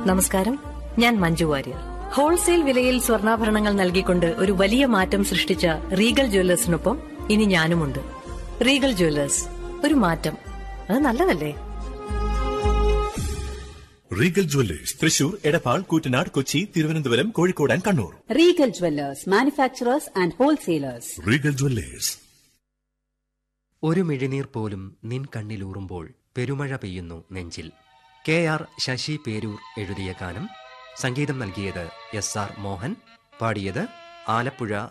നമസ്കാരം ഞാൻ മഞ്ജു വാര്യർ ഹോൾസെയിൽ വിലയിൽ സ്വർണ്ണാഭരണങ്ങൾ നൽകിക്കൊണ്ട് ഒരു വലിയ മാറ്റം സൃഷ്ടിച്ച റീഗൽ ജ്വല്ലേഴ്സിനൊപ്പം ഇനി ഞാനുമുണ്ട് റീഗൽ ജ്വല്ലേഴ്സ് ഒരു മാറ്റം അത് നല്ലതല്ലേ Regal jewellers Thrissur Edappal Koottanad Kochi Thiruvananthapuram Kozhikode and Kannur Regal Jewellers, manufacturers and wholesalers. Regal jewellers ഒരു മിഴിനീർ പോലും നിൻ കണ്ണിലൂറുമ്പോൾ പെരുമഴ പെയ്യുന്നു നെഞ്ചിൽ കെ ആർ ശശി പേരൂർ എഴുതിയ ഗാനം സംഗീതം നൽകിയത് എസ് ആർ മോഹൻ പാടിയത് ആലപ്പുഴ